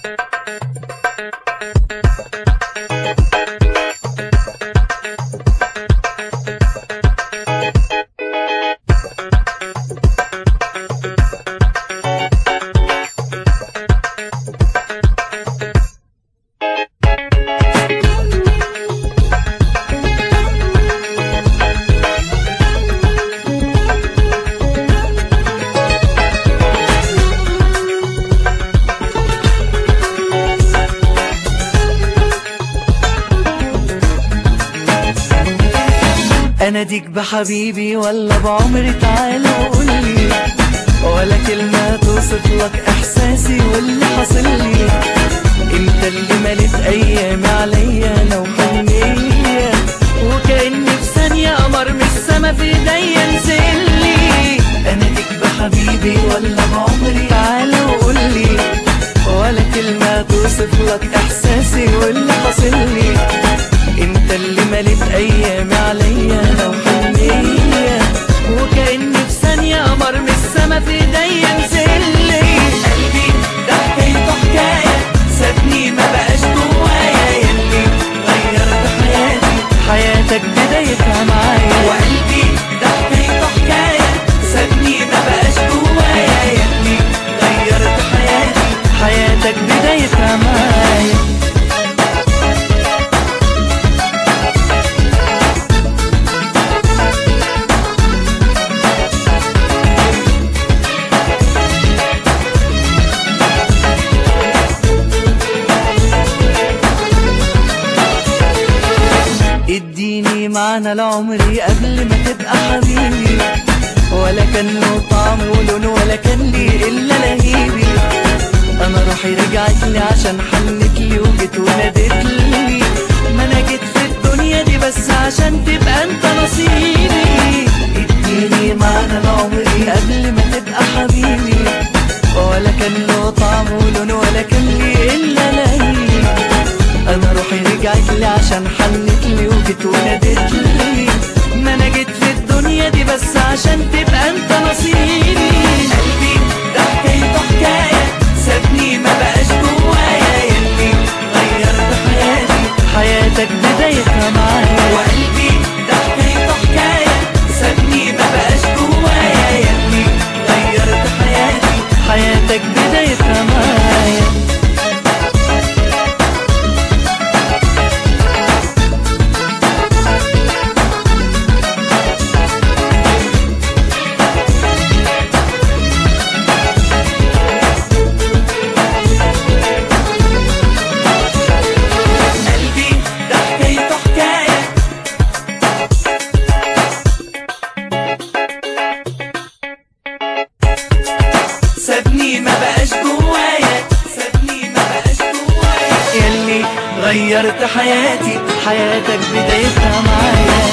اناديك بحبيبي ولا بعمري تعال وقولي ولا كلمة توصف لك احساسي واللي حصل لي انت اللي مليت ايامي عليا انا وحنية وكأني في ثانية قمر من السما في ايديا نزلي اناديك بحبيبي ولا بعمري تعال وقولي ولا كلمة توصف لك احساسي واللي حصل لي انت اللي مليت ايامي عليا انا وحنية وكأني في ثانية قمر من السما في ايديا نزل لي قلبي ده حكايته حكاية سابني ما بقاش جوايا يلي غيرت حياتي حياتك بدايتها معايا وقلبي ده حكايته حكاية سابني ما بقاش جوايا يلي غيرت حياتي حياتك بدايتها معايا اديني معنى لعمري قبل ما تبقى حبيبي ولا كان له طعم ولون ولا كان لي الا لهيبي انا روحي رجعت لي عشان حنت لي وجيت ونادت لي ما انا جيت في الدنيا دي بس عشان تبقى انت نصيبي اديني معنى لعمري قبل ما تبقى حبيبي ولا كان له طعم ولون ولا كان لي الا لهيبي انا روحي رجعت لي عشان حنت لي وجيت ونادت لي ما انا جيت في الدنيا دي بس عشان تبقى انت نصيبي قلبي ده حكايته حكايه سابني ما بقاش جوايا يلي غيرت حياتي حياتك بدايتها معايا وقلبي ده حكايته حكايه سابني ما بقاش جوايا يلي غيرت حياتي حياتك بدايتها معايا قلبي ده حكايته حكاية سابني ما بقاش جوايا سابني ما بقاش جوايا يلي غيرت حياتي حياتك بدايتها معايا